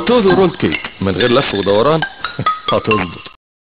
جاتوه رولكي من غير لف ودوران هتظبط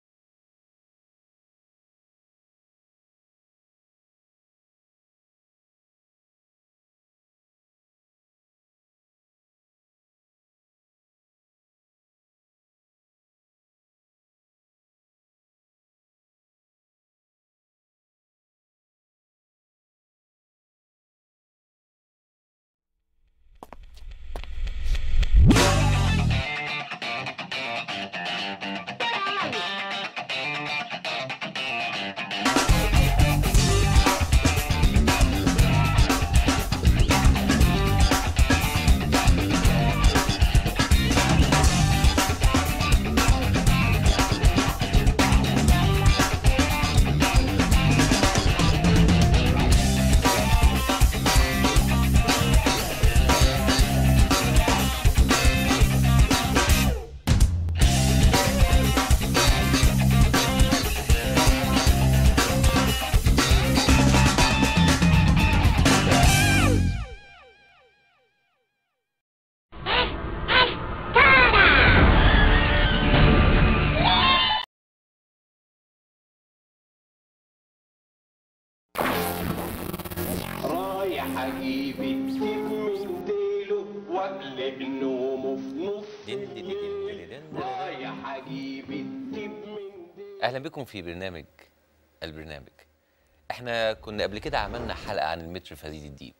رايح اجيب الديب من ديله واقلب نومه في نص دين دين دين دين دين دين. رايح اجيب الديب من ديله اهلا بكم في برنامج البرنامج احنا كنا قبل كده عملنا حلقه عن المتر فريد الديب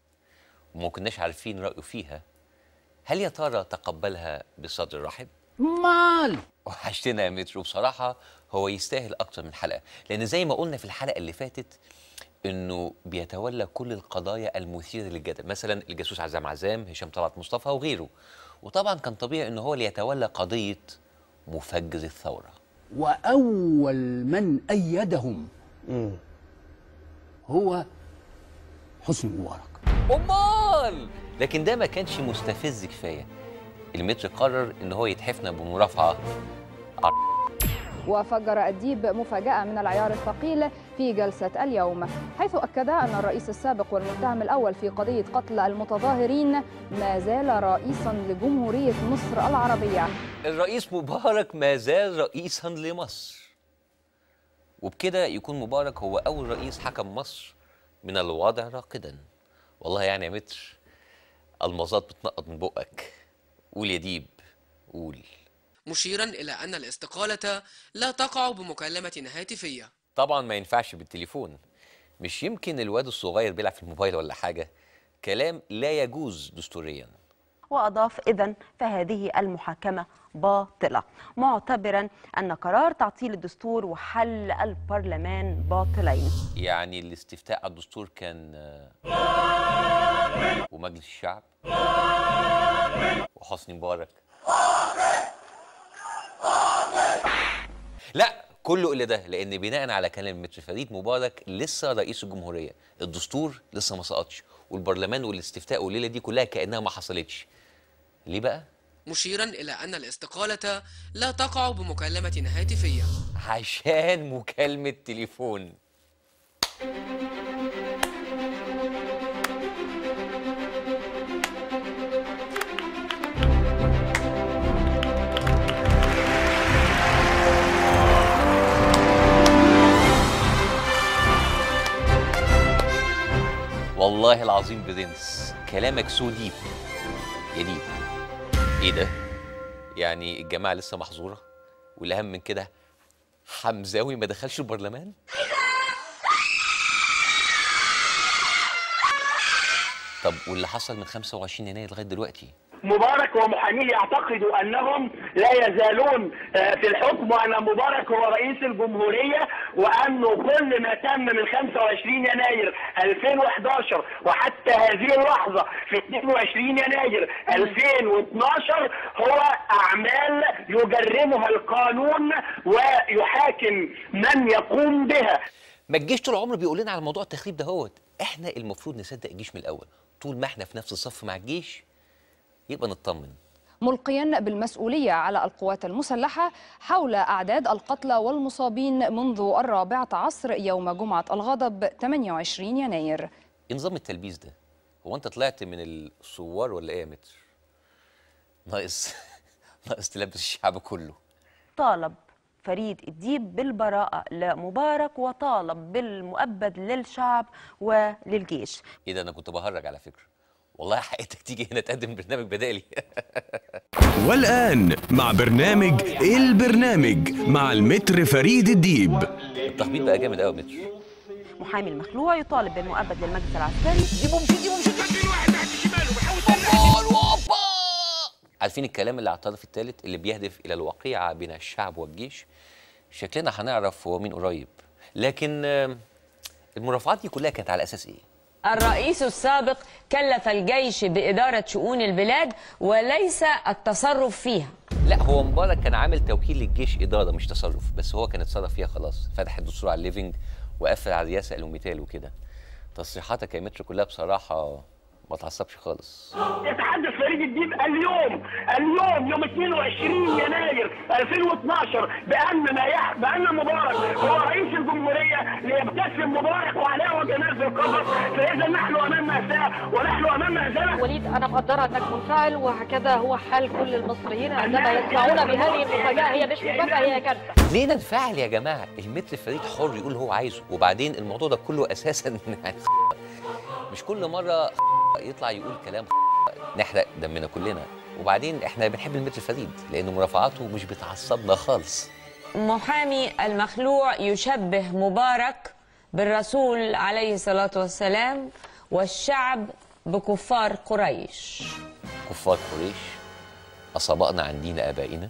وما كناش عارفين رايه فيها هل يا ترى تقبلها بصدر رحب مال وحشتنا يا متر وبصراحه هو يستاهل اكتر من حلقه لان زي ما قلنا في الحلقه اللي فاتت انه بيتولى كل القضايا المثيره للجدل مثلا الجاسوس عزام عزام هشام طلعت مصطفى وغيره وطبعا كان طبيعي ان هو اللي يتولى قضيه مفجر الثوره وأول من أيدهم هو حسني مبارك امال لكن ده ما كانش مستفز كفايه المتر قرر ان هو يتحفنا بمرافعه وفجر الديب مفاجأة من العيار الثقيل في جلسة اليوم حيث أكد أن الرئيس السابق والمتهم الأول في قضية قتل المتظاهرين ما زال رئيسا لجمهورية مصر العربية الرئيس مبارك ما زال رئيسا لمصر وبكده يكون مبارك هو اول رئيس حكم مصر من الوضع راقدا والله يعني يا متر المظات بتنقط من بقك قول يا ديب قول مشيرا إلى أن الاستقالة لا تقع بمكالمة هاتفية طبعا ما ينفعش بالتليفون مش يمكن الواد الصغير بيلعب في الموبايل ولا حاجه كلام لا يجوز دستوريا وأضاف إذن فهذه المحاكمة باطلة معتبرا أن قرار تعطيل الدستور وحل البرلمان باطلين يعني الاستفتاء على الدستور كان آه، ومجلس الشعب وحسني مبارك لا كله الا ده لان بناء على كلام متر فريد مبارك لسه رئيس الجمهوريه الدستور لسه ما سقطش والبرلمان والاستفتاء والليله دي كلها كانها ما حصلتش ليه بقى مشيرا إلى أن الاستقالة لا تقع بمكالمة هاتفية عشان مكالمه تليفون والله العظيم برنس كلامك سو ديب يا ديب ايه ده يعني الجماعه لسه محظوره والاهم من كده حمزاوي ما دخلش البرلمان طب واللي حصل من 25 يناير لغايه دلوقتي مبارك ومحاميه يعتقدوا انهم لا يزالون آه، في الحكم وان مبارك هو رئيس الجمهوريه وانه كل ما تم من 25 يناير 2011 وحتى هذه اللحظه في 22 يناير 2012 هو اعمال يجرمها القانون ويحاكم من يقوم بها ما الجيش طول عمره بيقول لنا على موضوع التخريب ده هوت احنا المفروض نصدق الجيش من الاول طول ما احنا في نفس الصف مع الجيش يبقى نطمن ملقيا بالمسؤولية على القوات المسلحة حول أعداد القتلى والمصابين منذ الرابعة عصر يوم جمعة الغضب 28 يناير ايه نظام التلبيس ده هو انت طلعت من الثوار ولا ايه يا متر ناقص ناقص تلبس الشعب كله طالب فريد الديب بالبراءة لمبارك وطالب بالمؤبد للشعب وللجيش ايه ده انا كنت بهرج على فكره والله حقيقتك تيجي هنا تقدم برنامج بدالي والآن مع برنامج البرنامج مع المتر فريد الديب التخبيط بقى جامد قوي متر محامي المخلوع يطالب بالمؤبد للمجلس العسكري عارفين الكلام اللي على الطرف الثالث اللي بيهدف الى الوقيعه بين الشعب والجيش شكلنا هنعرف هو مين قريب لكن آه، المرافعات دي كلها كانت على اساس ايه الرئيس السابق كلف الجيش بإدارة شؤون البلاد وليس التصرف فيها لا هو مبارك كان عامل توكيل للجيش اداره مش تصرف بس هو كان اتصرف فيها خلاص فتح الدستور على الليفنج وقفل على الرئاسه الوميتال وكده تصريحاتك يا متر كلها بصراحه ما تعصبش خالص يتحدث فريد الديب اليوم اليوم يوم 22 يناير 2012 بان ما يح... بان مبارك هو رئيس الجمهوريه ليبتسم مبارك وعليه وجناز القبر فاذا نحن امام ماساه ونحن امام مهزله وليد انا مقدره انك منفعل وهكذا هو حال كل المصريين عندما يسمعون بهذه المفاجاه هي مش مفاجاه هي كارثه ليه ننفعل يا جماعه المتر فريد حر يقول هو عايزه وبعدين الموضوع ده كله اساسا يعني مش كل مره يطلع يقول كلام نحرق دمنا كلنا وبعدين احنا بنحب المتر فريد لان مرافعاته مش بتعصبنا خالص محامي المخلوع يشبه مبارك بالرسول عليه الصلاة والسلام والشعب بكفار قريش كفار قريش أصابأنا عن دين آبائنا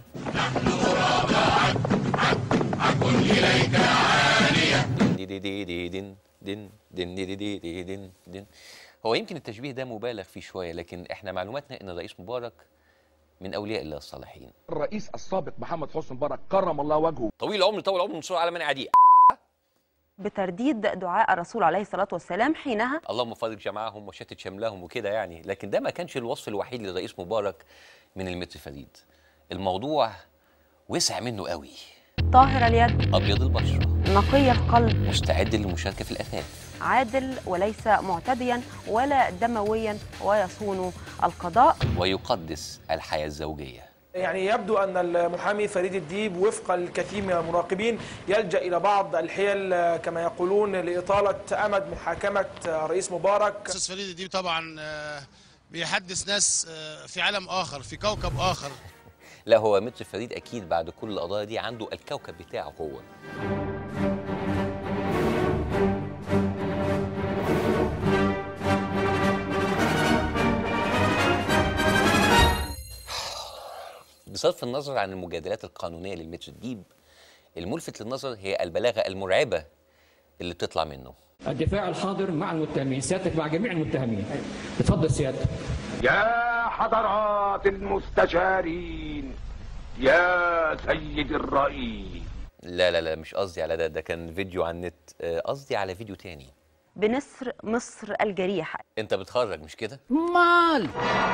دي دي دي دي دين دين دين دي دي دي دي دين دين هو يمكن التشبيه ده مبالغ فيه شوية لكن احنا معلوماتنا ان الرئيس مبارك من اولياء الله الصالحين الرئيس السابق محمد حسني مبارك كرم الله وجهه طويل العمر طول العمر منصور على من عديء بترديد دعاء الرسول عليه الصلاة والسلام حينها اللهم فرج جمعهم وشتت شملهم وكده يعني لكن ده ما كانش الوصف الوحيد للرئيس مبارك من المتر فريد الموضوع وسع منه قوي طاهر اليد ابيض البشره نقي القلب مستعد للمشاركه في الاثاث عادل وليس معتديا ولا دمويا ويصون القضاء ويقدس الحياه الزوجيه يعني يبدو أن المحامي فريد الديب وفق الكثير من المراقبين يلجأ إلى بعض الحيل كما يقولون لإطالة أمد محاكمة رئيس مبارك أستاذ فريد الديب طبعا آه، بيحدث ناس آه، في عالم آخر في كوكب آخر لا هو متر فريد اكيد بعد كل القضايا دي عنده الكوكب بتاعه هو بصرف النظر عن المجادلات القانونيه للمتر الديب الملفت للنظر هي البلاغه المرعبه اللي بتطلع منه الدفاع الحاضر مع المتهمين سيادتك مع جميع المتهمين اتفضل سيادتك يا حضرات المستشارين يا سيد الرئيس لا لا لا مش قصدي على ده ده كان فيديو على النت آه، قصدي على فيديو تاني بنسر مصر الجريح انت بتخرج مش كده مال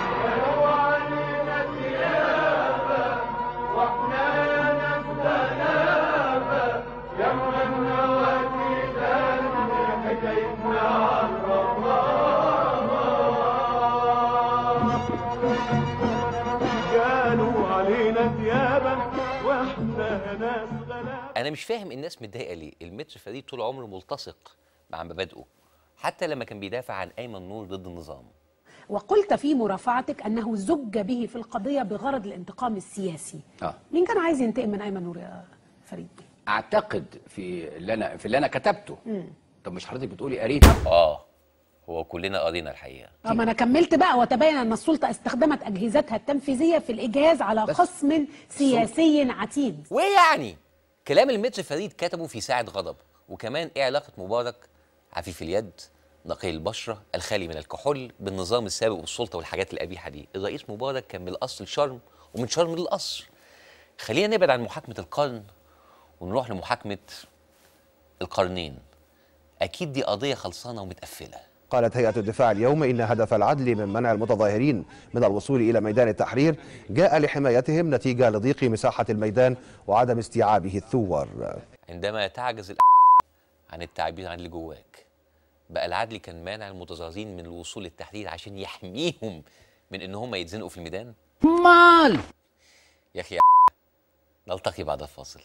قالوا علينا ثيابا واحنا ناس غلابه انا مش فاهم الناس متضايقه ليه المتر فريد طول عمره ملتصق مع مبادئه حتى لما كان بيدافع عن ايمن نور ضد النظام وقلت في مرافعتك انه زج به في القضيه بغرض الانتقام السياسي اه مين كان عايز ينتقم من ايمن نور يا فريد اعتقد في اللي انا في اللي انا كتبته مم. طب مش حضرتك بتقولي قريت اه هو كلنا قرينا الحقيقه اه ما انا كملت بقى وتبين ان السلطه استخدمت اجهزتها التنفيذيه في الاجهاز على بس خصم سياسي عتيد وايه يعني كلام المتر فريد كتبه في ساعه غضب وكمان ايه علاقه مبارك عفيف اليد نقي البشره الخالي من الكحول بالنظام السابق والسلطه والحاجات القبيحه دي الرئيس مبارك كان من الاصل شرم ومن شرم للقصر خلينا نبعد عن محاكمه القرن ونروح لمحاكمه القرنين اكيد دي قضيه خلصانه ومتقفله قالت هيئة الدفاع اليوم إن هدف العدل من منع المتظاهرين من الوصول إلى ميدان التحرير جاء لحمايتهم نتيجة لضيق مساحة الميدان وعدم استيعابه الثوار عندما تعجز ال- عن التعبير عن اللي جواك بقى العدل كان مانع المتظاهرين من الوصول للتحرير عشان يحميهم من ان هم يتزنقوا في الميدان مال يا اخي يا نلتقي بعد الفاصل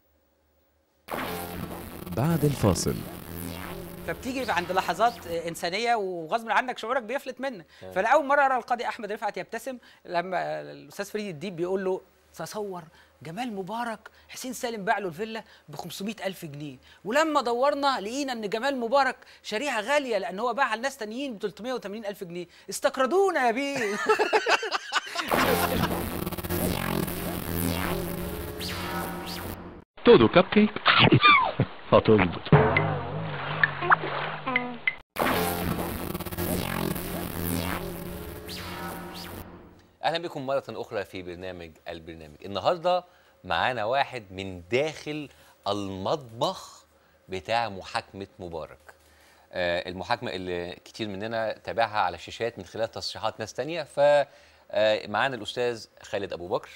بعد الفاصل فبتيجي عند لحظات انسانيه وغصب عنك شعورك بيفلت منك آه. فانا اول مره ارى القاضي احمد رفعت يبتسم لما الاستاذ فريد الديب بيقول له تصور جمال مبارك حسين سالم باع له الفيلا ب 500 ألف جنيه ولما دورنا لقينا ان جمال مبارك شريحه غاليه لان هو باعها لناس تانيين ب 380 ألف جنيه استقرضونا يا بيه Todo cupcake هتظبط اهلا بكم مره اخرى في برنامج البرنامج النهارده معانا واحد من داخل المطبخ بتاع محاكمه مبارك آه المحاكمه اللي كتير مننا تابعها على الشاشات من خلال تصريحات ناس تانية فمعانا الاستاذ خالد ابو بكر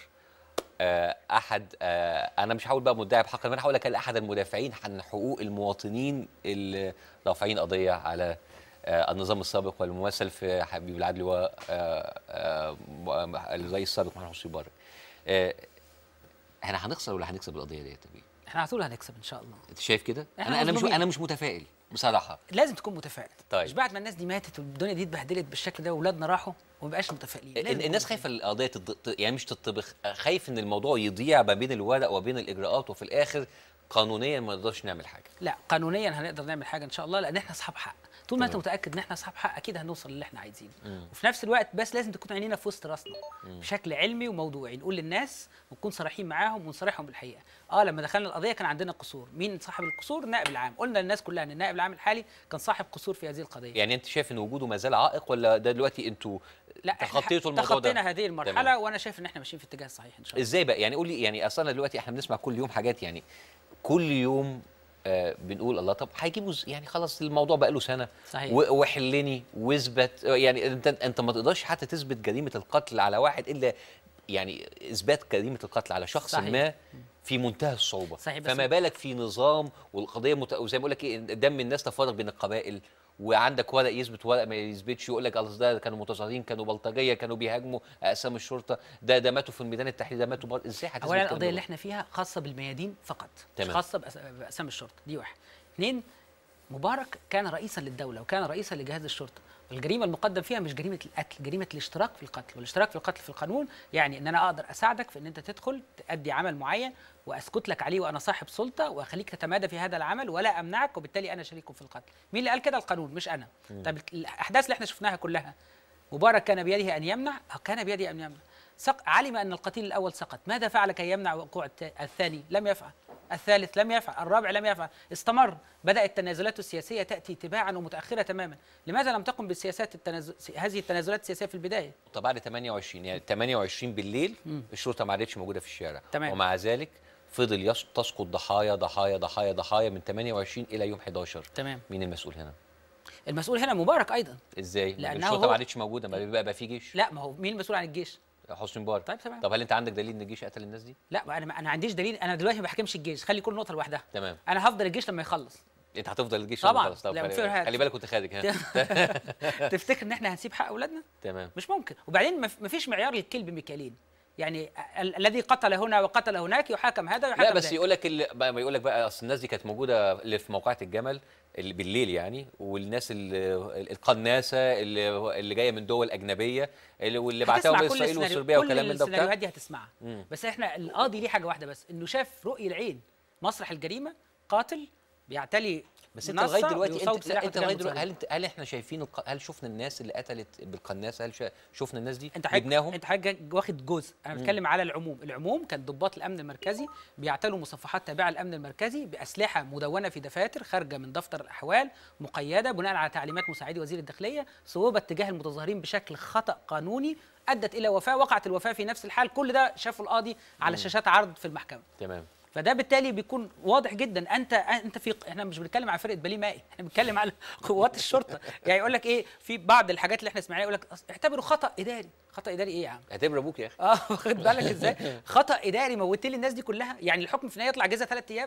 آه، احد آه، انا مش هقول بقى مدعي بحق انا هقول لك أنا احد المدافعين عن حقوق المواطنين اللي رافعين قضيه على آه، النظام السابق والممثل في حبيب العدل و آه، آه، م- الرئيس السابق محمد حسني مبارك آه، احنا هنخسر ولا هنكسب القضيه ديت يا بيه؟ احنا على طول هنكسب ان شاء الله انت شايف كده؟ إحنا انا انا مش مظلومين. انا مش متفائل بصراحه لازم تكون متفائل طيب. مش بعد ما الناس دي ماتت والدنيا دي اتبهدلت بالشكل ده واولادنا راحوا وما بقاش متفائلين لازم ال- نكون الناس خايفه القضيه تض... يعني مش تطبخ خايف ان الموضوع يضيع ما بين الورق وبين الاجراءات وفي الاخر قانونيا ما نقدرش نعمل حاجه لا قانونيا هنقدر نعمل حاجه ان شاء الله لان احنا اصحاب حق طول ما انت تمام. متاكد ان احنا اصحاب حق اكيد هنوصل للي احنا عايزينه مم. وفي نفس الوقت بس لازم تكون عينينا في وسط راسنا مم. بشكل علمي وموضوعي نقول للناس ونكون صريحين معاهم ونصارحهم بالحقيقه اه لما دخلنا القضيه كان عندنا قصور مين صاحب القصور النائب العام قلنا للناس كلها ان النائب العام الحالي كان صاحب قصور في هذه القضيه يعني انت شايف ان وجوده ما زال عائق ولا ده دلوقتي انتوا لا إحنا تخطيتوا الموضوع ده تخطينا هذه المرحله تمام. وانا شايف ان احنا ماشيين في الاتجاه الصحيح ان شاء الله ازاي بقى يعني قول لي يعني اصلا دلوقتي احنا بنسمع كل يوم حاجات يعني كل يوم آه بنقول الله طب هيجيبوا ز- يعني خلاص الموضوع بقى له سنه صحيح. و- وحلني واثبت آه، يعني انت انت ما تقدرش حتى تثبت جريمه القتل على واحد الا يعني اثبات جريمه القتل على شخص صحيح. ما في منتهى الصعوبه صحيح، بس- فما بالك في نظام والقضيه مت... وزي ما بقول لك ايه دم الناس تفرق بين القبائل وعندك ورق يثبت ورق ما يثبتش يقول لك اصل ده كانوا متظاهرين كانوا بلطجيه كانوا بيهاجموا اقسام الشرطه ده ده ماتوا في الميدان التحرير ده ماتوا بر... ازاي هتثبت اولا الكلام القضيه ده اللي احنا فيها خاصه بالميادين فقط مش تمام. خاصه بأس- باقسام الشرطه دي واحد اثنين مبارك كان رئيسا للدوله وكان رئيسا لجهاز الشرطه الجريمه المقدم فيها مش جريمه القتل جريمه الاشتراك في القتل والاشتراك في القتل في القانون يعني ان انا اقدر اساعدك في ان انت تدخل تأدي عمل معين واسكت لك عليه وانا صاحب سلطه واخليك تتمادى في هذا العمل ولا امنعك وبالتالي انا شريك في القتل مين اللي قال كده القانون مش انا مم. طب الاحداث اللي احنا شفناها كلها مبارك كان بيده ان يمنع أو كان بيده ان يمنع سق علم ان القتيل الاول سقط ماذا فعل كي يمنع وقوع الت- الثاني لم يفعل الثالث لم يفعل الرابع لم يفعل استمر بدات التنازلات السياسيه تاتي تباعا ومتاخره تماما لماذا لم تقم بالسياسات التنازل هذه التنازلات السياسيه في البدايه طب بعد 28 يعني 28 بالليل مم. الشرطه ما عادتش موجوده في الشارع تمام. ومع ذلك فضل يس- تسقط ضحايا ضحايا ضحايا ضحايا من 28 الى يوم 11 تمام مين المسؤول هنا المسؤول هنا مبارك ايضا ازاي لأنه الشرطه هو- ما عادتش موجوده ما بقى, بقى في جيش لا ما هو مين المسؤول عن الجيش حسني مبارك طيب تمام طب هل انت عندك دليل ان الجيش قتل الناس دي لا ما انا ما انا عنديش دليل انا دلوقتي ما بحكمش الجيش خلي كل نقطه لوحدها تمام انا هفضل الجيش لما يخلص انت هتفضل الجيش طبعاً. لما خلاص. طب لا، خلي, في حاجة. خلي بالك وانت خارج ها تفتكر ان احنا هنسيب حق اولادنا تمام مش ممكن وبعدين ما فيش معيار للكلب ميكالين يعني ال- الذي قتل هنا وقتل هناك يحاكم هذا ويحاكم لا بس ذاك. يقول لك اللي بقى يقول لك بقى اصل الناس دي كانت موجوده اللي في موقعة الجمل اللي بالليل يعني والناس اللي القناصه اللي اللي جايه من دول اجنبيه اللي واللي بعتهم هتسمع كل اسرائيل السيناريو- وصربيا كل وكلام من ده السيناريوهات وبتاع دي هتسمعها مم. بس احنا القاضي ليه حاجه واحده بس انه شاف رؤي العين مسرح الجريمه قاتل بيعتلي بس انت لغايه منصة دلوقتي بيصوت انت, سلاح لا انت واتجاه لغايه دلوقتي هل المتصدين. انت هل احنا شايفين الق... هل شفنا الناس اللي قتلت بالقناصه هل شا... شفنا الناس دي انت حضرتك جبناهم انت حضرتك واخد جزء انا مم. بتكلم على العموم العموم كان ضباط الامن المركزي بيعتلوا مصفحات تابعه للامن المركزي باسلحه مدونه في دفاتر خارجه من دفتر الاحوال مقيده بناء على تعليمات مساعدي وزير الداخليه صوبت تجاه المتظاهرين بشكل خطا قانوني ادت الى وفاه وقعت الوفاه في نفس الحال كل ده شافه القاضي على مم. شاشات عرض في المحكمه تمام فده بالتالي بيكون واضح جدا انت انت في احنا مش بنتكلم على فرقه باليه مائي احنا بنتكلم على قوات الشرطه يعني يقول لك ايه في بعض الحاجات اللي احنا سمعناها يقول لك أصل اعتبره خطا اداري خطا اداري ايه يا عم اعتبر ابوك يا اخي اه واخد بالك ازاي خطا اداري موتت لي الناس دي كلها يعني الحكم في النهايه يطلع جزا ثلاث ايام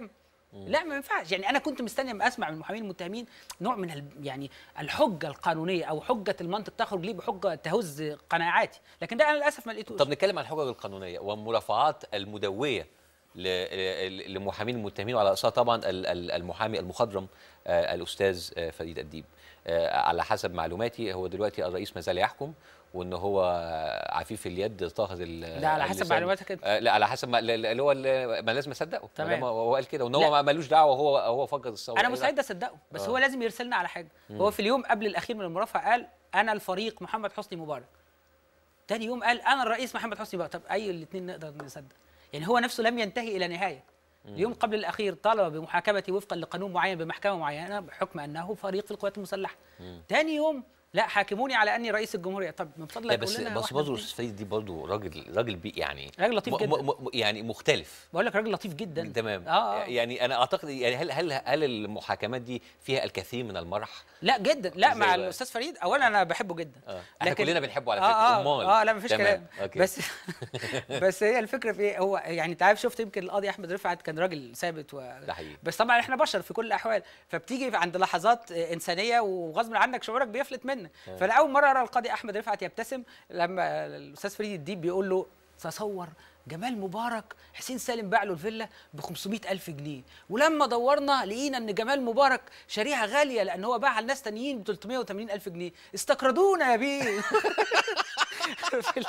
لا ما ينفعش يعني انا كنت مستني لما اسمع من المحامين المتهمين نوع من ال... يعني الحجه القانونيه او حجه المنطق تخرج لي بحجه تهز قناعاتي لكن ده انا للاسف ما لقيتوش طب نتكلم عن الحجج القانونيه والمرافعات المدويه ل- ل- لمحامين المتهمين وعلى راسها طبعا ال- ال- المحامي المخضرم آه، الاستاذ آه، فريد الديب آه، على حسب معلوماتي هو دلوقتي الرئيس ما زال يحكم وان هو عفيف اليد طاهر ال- ده على حسب اللسان. معلوماتك انت. آه، لا على حسب ما اللي هو ال- ما لازم اصدقه تمام. ما هو قال كده وان لا. هو ما- ملوش دعوه هو هو فقد الثوره انا إيه مستعد ده؟ اصدقه بس آه. هو لازم يرسلنا على حاجه مم. هو في اليوم قبل الاخير من المرافعه قال انا الفريق محمد حسني مبارك تاني يوم قال انا الرئيس محمد حسني مبارك طب اي الاثنين نقدر نصدق يعني هو نفسه لم ينتهي الى نهايه اليوم قبل الاخير طالب بمحاكمتي وفقا لقانون معين بمحكمه معينه بحكم انه فريق في القوات المسلحه تاني يوم لا حاكموني على اني رئيس الجمهوريه طب من فضلك لا قول بس لنا بس واحدة برضه اتنين. الاستاذ فريد دي برضه راجل راجل بي يعني راجل لطيف م- جدا. م- م- يعني مختلف بقول لك راجل لطيف جدا تمام آه، آه. يعني انا اعتقد يعني هل هل هل المحاكمات دي فيها الكثير من المرح لا جدا لا إزاي مع بقى؟ الاستاذ فريد اولا انا بحبه جدا اه احنا كلنا بنحبه على آه فكره آه امال اه لا مفيش تمام. كلام أوكي. بس بس هي الفكره في ايه هو يعني انت عارف شفت يمكن القاضي احمد رفعت كان راجل ثابت و... ده حقيقي بس طبعا احنا بشر في كل الاحوال فبتيجي عند لحظات آه، انسانيه وغصب عنك شعورك بيفلت منك آه. فانا اول مره ارى القاضي احمد رفعت يبتسم لما الاستاذ فريد الديب بيقول له تصور جمال مبارك حسين سالم باع له الفيلا ب 500 ألف جنيه ولما دورنا لقينا ان جمال مبارك شاريها غاليه لان هو باعها لناس تانيين ب 380 ألف جنيه استقرضونا يا بيه في ال-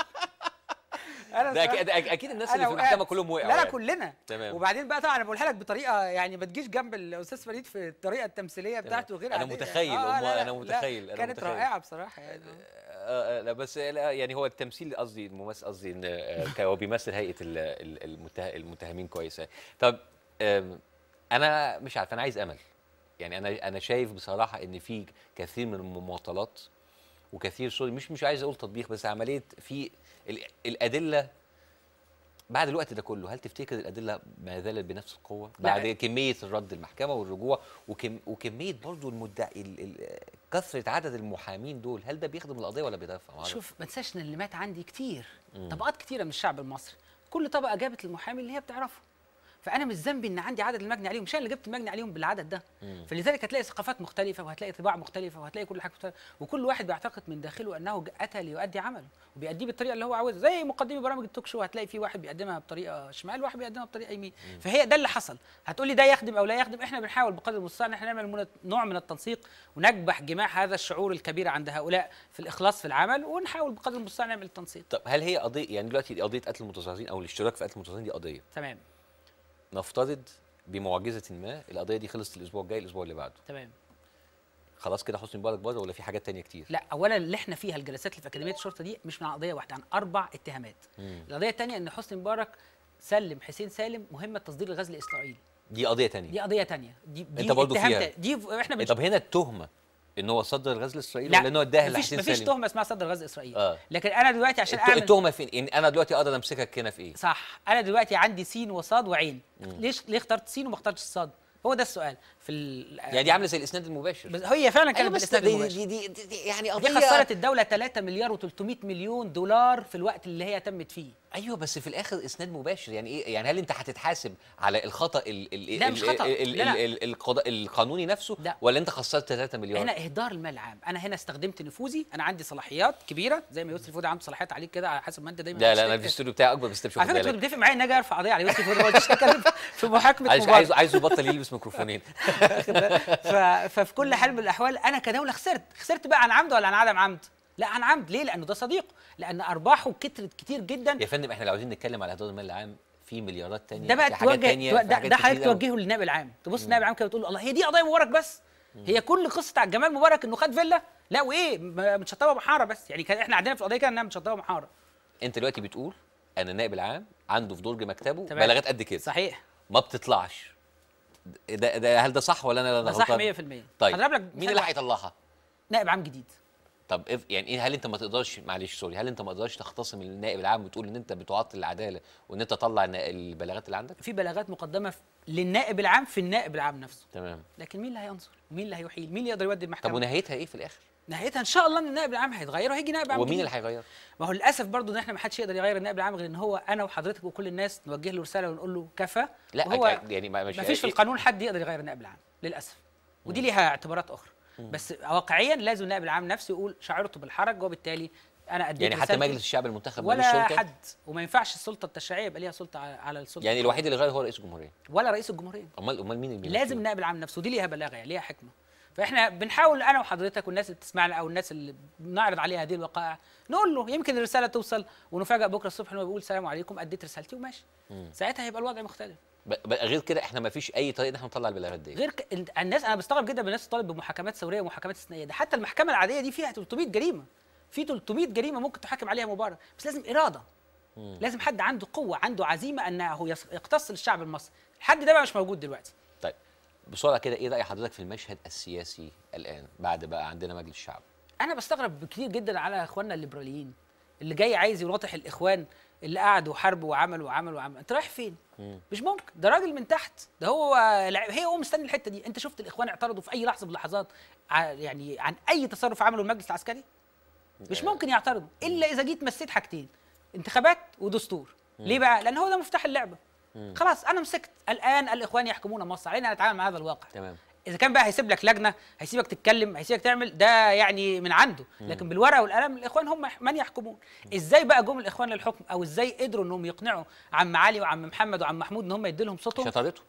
أنا ده بصراحة- أكيد, أكيد الناس أنا اللي في وقعت. المحكمه كلهم وقعوا لا لا يعني. كلنا تمام وبعدين بقى طبعا انا بقولها لك بطريقه يعني ما تجيش جنب الاستاذ فريد في الطريقه التمثيليه بتاعته غير أنا عادية. متخيل آه، والله، لا، لا، أنا لا، متخيل، أنا كانت متخيل. رائعه بصراحه يعني آه آه، لا بس لا يعني هو التمثيل قصدي الممثل قصدي ان آه، كان هو بيمثل هيئه ال- ال- المته- المتهمين كويسه طب آم، انا مش عارف انا عايز امل يعني انا انا شايف بصراحه ان في كثير من المماطلات وكثير سوري مش مش عايز اقول تطبيق بس عمليه في ال- الادله بعد الوقت ده كله هل تفتكر الادله ما زالت بنفس القوه لا. بعد كميه الرد المحكمه والرجوع وكم وكميه برضو المدعي ال- ال- كثره عدد المحامين دول هل ده بيخدم القضيه ولا بيدافع معرفش. شوف ما تنساش ان اللي مات عندي كتير مم. طبقات كتيره من الشعب المصري كل طبقه جابت المحامي اللي هي بتعرفه فانا مش ذنبي ان عندي عدد المجني عليهم مش انا اللي جبت المجني عليهم بالعدد ده مم. فلذلك هتلاقي ثقافات مختلفه وهتلاقي طباع مختلفه وهتلاقي كل حاجه مختلفه وكل واحد بيعتقد من داخله انه ج- اتى ليؤدي عمله وبيأديه بالطريقه اللي هو عاوزها زي مقدمي برامج التوك شو هتلاقي في واحد بيقدمها بطريقه شمال وواحد بيقدمها بطريقه يمين فهي ده اللي حصل هتقولي ده يخدم او لا يخدم احنا بنحاول بقدر المستطاع ان احنا نعمل من- نوع من التنسيق ونكبح جماح هذا الشعور الكبير عند هؤلاء في الاخلاص في العمل ونحاول بقدر المستطاع نعمل التنسيق طب هل هي قضيه يعني دلوقتي قضيه قتل المتظاهرين او الاشتراك في قتل المتظاهرين دي قضيه تمام نفترض بمعجزه ما القضيه دي خلصت الاسبوع الجاي الاسبوع اللي بعده تمام خلاص كده حسني مبارك بره ولا في حاجات تانية كتير لا اولا اللي احنا فيها الجلسات اللي في اكاديميه الشرطه دي مش مع قضيه واحده عن اربع اتهامات مم. القضيه الثانيه ان حسني مبارك سلم حسين سالم مهمه تصدير الغاز لاسرائيل دي قضيه تانية دي قضيه ثانيه دي, دي انت برضه اتهام فيها تاني. دي ف- احنا بنش... طب هنا التهمه ان هو صدر الغاز لاسرائيل لا ولا ان هو اداها مفيش لحسين مفيش سالم تهمه اسمها صدر غاز اسرائيل اه لكن انا دلوقتي عشان الت- اعمل التهمه فين يعني انا دلوقتي اقدر امسكك هنا في ايه صح انا دلوقتي عندي سين وصاد وعين مم. ليش ليه اخترت سين وما اخترتش الصاد هو ده السؤال في ال... يعني دي عامله زي الاسناد المباشر بس هي فعلا كانت أيوة بس بالاسناد دي- المباشر. دي- دي- دي- دي يعني دي قضية- خسرت الدوله 3 مليار و300 مليون دولار في الوقت اللي هي تمت فيه ايوه بس في الاخر اسناد مباشر يعني ايه يعني هل انت هتتحاسب على الخطا ال ال لا، مش ال- خطأ. ال- لا، لا. ال- ال- القضاء القانوني نفسه لا. ولا انت خسرت 3 مليار هنا اهدار المال العام انا هنا استخدمت نفوذي انا عندي صلاحيات كبيره زي ما يوسف فودي عنده صلاحيات عليك كده على حسب ما انت دايما لا لا انا بتشتكي. الاستوديو بتاعي اكبر بس انت مش على واخد فكره كنت بالك بتتفق معايا ان اجي ارفع قضيه على يوسف فودي ما قلتش اتكلم في محاكمه عايز مبارك. عايز عايز يبطل يلبس ميكروفونين ف... ففي كل حال من الاحوال انا كدوله خسرت خسرت بقى عن عمد ولا عن عدم عمد لا عن عمد ليه لانه ده صديق لان ارباحه كترت كتير جدا يا فندم احنا لو عايزين نتكلم على اهدار المال العام في مليارات تانية ده بقى في حاجات توجه تانية تو- في ده, حاجات ده حضرتك كتير أوي. توجهه للنائب العام تبص النائب العام كده تقول له الله هي دي قضيه مبارك بس هي كل قصه على جمال مبارك انه خد فيلا لا وايه م- متشطبه محاره بس يعني كان احنا عندنا في القضيه كده انها متشطبه محاره انت دلوقتي بتقول ان النائب العام عنده في درج مكتبه تمام. بلاغات قد كده صحيح ما بتطلعش ده, ده هل ده صح ولا انا ده أنا صح غلطان؟ 100% طيب هضرب لك مين مثال اللي واحد. هيطلعها نائب عام جديد طب إف- يعني ايه هل انت ما تقدرش معلش سوري هل انت ما تقدرش تختصم النائب العام وتقول ان انت بتعطل العداله وان انت تطلع النا- البلاغات اللي عندك في بلاغات مقدمه في- للنائب العام في النائب العام نفسه تمام لكن مين اللي هينظر ومين اللي هيحيل مين اللي يقدر يودي طب المحكمه ونهايتها ايه في الاخر نهايتها ان شاء الله ان النائب العام هيتغير وهيجي نائب عام ومين جديد. اللي هيغير؟ ما هو للاسف برضو ان احنا ما حدش يقدر يغير النائب العام غير ان هو انا وحضرتك وكل الناس نوجه له رساله ونقول له كفى لا وهو أك- يعني ما- مش ما فيش في القانون حد يقدر يغير النائب العام للاسف ودي ليها اعتبارات اخرى بس واقعيا لازم النائب العام نفسه يقول شعرته بالحرج وبالتالي انا اديت يعني حتى رسالتي مجلس الشعب المنتخب ملوش ولا سلطة؟ حد وما ينفعش السلطه التشريعيه يبقى ليها سلطه على- على السلطه يعني الوحيد اللي غير هو رئيس الجمهوريه ولا رئيس الجمهوريه امال امال مين اللي لازم النائب العام نفسه دي ليها بلاغه يعني ليها حكمه فاحنا بنحاول انا وحضرتك والناس اللي بتسمعنا او الناس اللي بنعرض عليها هذه الوقائع نقول له يمكن الرساله توصل ونفاجئ بكره الصبح انه بيقول السلام عليكم اديت رسالتي وماشي مم. ساعتها هيبقى الوضع مختلف ب- ب- غير كده احنا ما فيش اي طريقه ان احنا نطلع البلاغات دي غير ك... الناس انا بستغرب جدا من الناس اللي طالب بمحاكمات ثوريه ومحاكمات استثنائيه ده حتى المحكمه العاديه دي فيها 300 جريمه في 300 جريمه ممكن تحاكم عليها مبارك بس لازم اراده لازم حد عنده قوه عنده عزيمه انه يص- يقتص للشعب المصري الحد ده بقى مش موجود دلوقتي طيب بسرعه كده ايه راي حضرتك في المشهد السياسي الان بعد بقى عندنا مجلس الشعب انا بستغرب كتير جدا على اخواننا الليبراليين اللي جاي عايز يناطح الاخوان اللي قعدوا وحاربوا وعملوا وعملوا وعملوا انت رايح فين مش ممكن ده راجل من تحت ده هو لع- هي هو مستني الحته دي انت شفت الاخوان اعترضوا في اي لحظه من اللحظات ع- يعني عن اي تصرف عمله المجلس العسكري مش ممكن يعترضوا الا اذا جيت مسيت حاجتين انتخابات ودستور ليه بقى لان هو ده مفتاح اللعبه خلاص انا مسكت الان الاخوان يحكمون مصر علينا نتعامل مع هذا الواقع تمام اذا كان بقى هيسيب لك لجنه هيسيبك تتكلم هيسيبك تعمل ده يعني من عنده لكن بالورقه والقلم الاخوان هم من يحكمون ازاي بقى جم الاخوان للحكم او ازاي قدروا انهم يقنعوا عم علي وعم محمد وعم محمود ان هم يدوا لهم صوتهم شطارته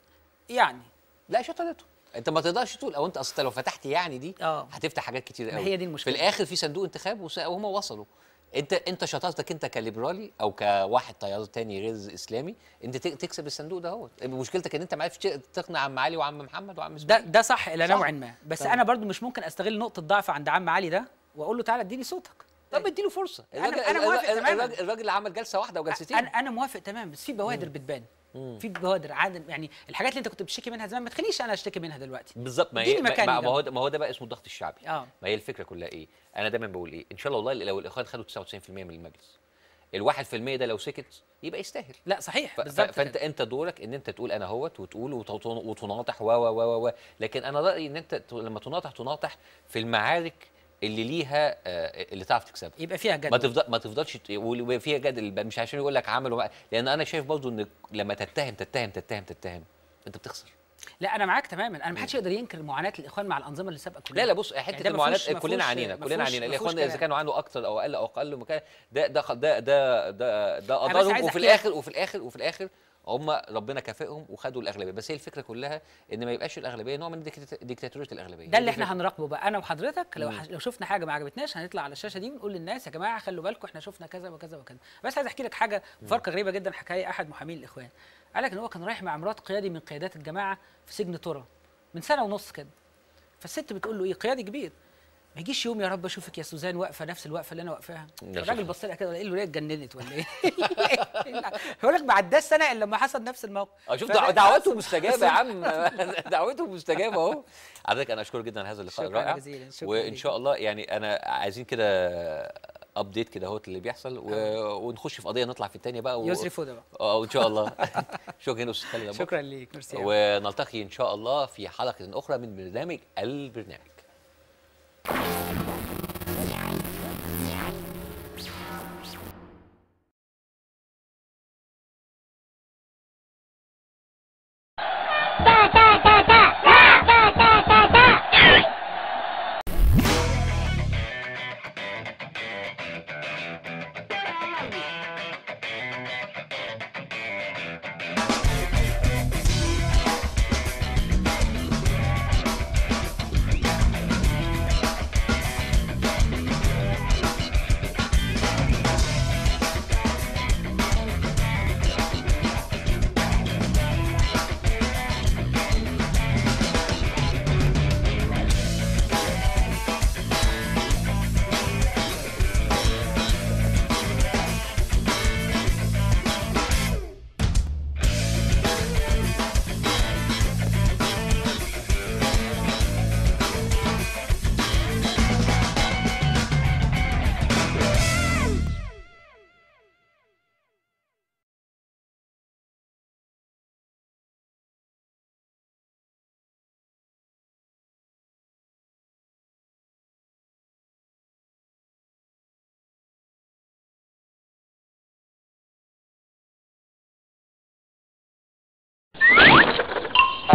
يعني لا شطارته انت ما تقدرش تقول او انت اصل لو فتحت يعني دي اه هتفتح حاجات كتير ما قوي هي دي المشكلة. في الاخر في صندوق انتخاب وس- وهم وصلوا انت انت شطارتك انت كليبرالي او كواحد تيار تاني غير اسلامي انت ت- تكسب الصندوق ده هو مشكلتك ان انت ما عرفتش تقنع عم علي وعم محمد وعم ده اسماعيل ده صح الى صح. نوع ما بس طبعا. انا برضو مش ممكن استغل نقطه ضعف عند عم علي ده واقول له تعالى اديني صوتك طب اديله فرصه أنا- الراجل أنا موافق الراجل- تماماً. الراجل, الراجل عمل جلسه واحده وجلستين انا انا موافق تمام بس في بوادر بتبان في بوادر عادة يعني الحاجات اللي انت كنت بتشتكي منها زمان ما تخليش انا اشتكي منها دلوقتي بالظبط ما هي اديني ما مكاني ما ده. هو ده ما هو ده بقى اسمه الضغط الشعبي اه ما هي الفكره كلها ايه انا دايما بقول ايه ان شاء الله والله لو الاخوان خدوا 99% من المجلس الواحد في المية ده لو سكت يبقى يستاهل لا صحيح ف- ف- بالظبط فانت كده. انت دورك ان انت تقول انا هوت وتقول وتط- وتناطح و و و و لكن انا رايي ان انت ت- لما تناطح تناطح في المعارك اللي ليها آه، اللي تعرف تكسبها يبقى فيها جدل ما تفضل ما تفضلش ت- ويبقى فيها جدل بقى مش عشان يقول لك عملوا بقى لان انا شايف برضو ان لما تتهم تتهم تتهم تتهم انت بتخسر لا انا معاك تماما انا ما حدش يقدر ينكر معاناه الاخوان مع الانظمه اللي سابقه كلها لا لا بص حته يعني ده ما المعاناه فيهوش- ما كلنا فيهوش- عانينا ما كلنا فيهوش- عانينا ما فيهوش الاخوان اذا كلام. كانوا عنده اكتر او اقل او اقل مكان ده ده ده ده ده, ده أنا بس اضرهم عايز وفي أحكي لك- الاخر وفي الاخر وفي الاخر هم ربنا كافئهم وخدوا الاغلبيه بس هي الفكره كلها ان ما يبقاش الاغلبيه نوع من ديكتات- ديكتاتوريه الاغلبيه ده اللي احنا هنراقبه بقى انا وحضرتك لو مم. ح- لو شفنا حاجه ما عجبتناش هنطلع على الشاشه دي ونقول للناس يا جماعه خلوا بالكم احنا شفنا كذا وكذا وكذا بس عايز احكي لك حاجه مفارقه غريبه جدا حكايه احد محامين الاخوان قال لك ان هو كان رايح مع مرات قيادي من قيادات الجماعه في سجن ترى من سنه ونص كده فالست بتقول له ايه قيادي كبير ما يجيش يوم يا رب اشوفك يا سوزان واقفه نفس الوقفه اللي انا واقفاها يا الراجل شيخ. بص لها كده ولا ايه له ليه اتجننت ولا ايه يقول لك ما عداش سنه الا لما حصل نفس الموقف اه شوف فده- دع- دعوته مستجابه يا عم دعوته مستجابه اهو حضرتك انا اشكرك جدا على هذا اللقاء شكراً الرائع جزيلاً، شكراً وان ليك. شاء الله يعني انا عايزين كده ابديت كده اهوت اللي بيحصل و... ونخش في قضيه نطلع في الثانيه بقى و... يسري فوده بقى اه ان شاء الله شكرا استاذ خالد أبو بكر. شكرا ليك ميرسي أوي. ونلتقي ان شاء الله في حلقه اخرى من برنامج البرنامج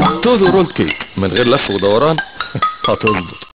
توزو رول كيك من غير لف ودوران هتظبط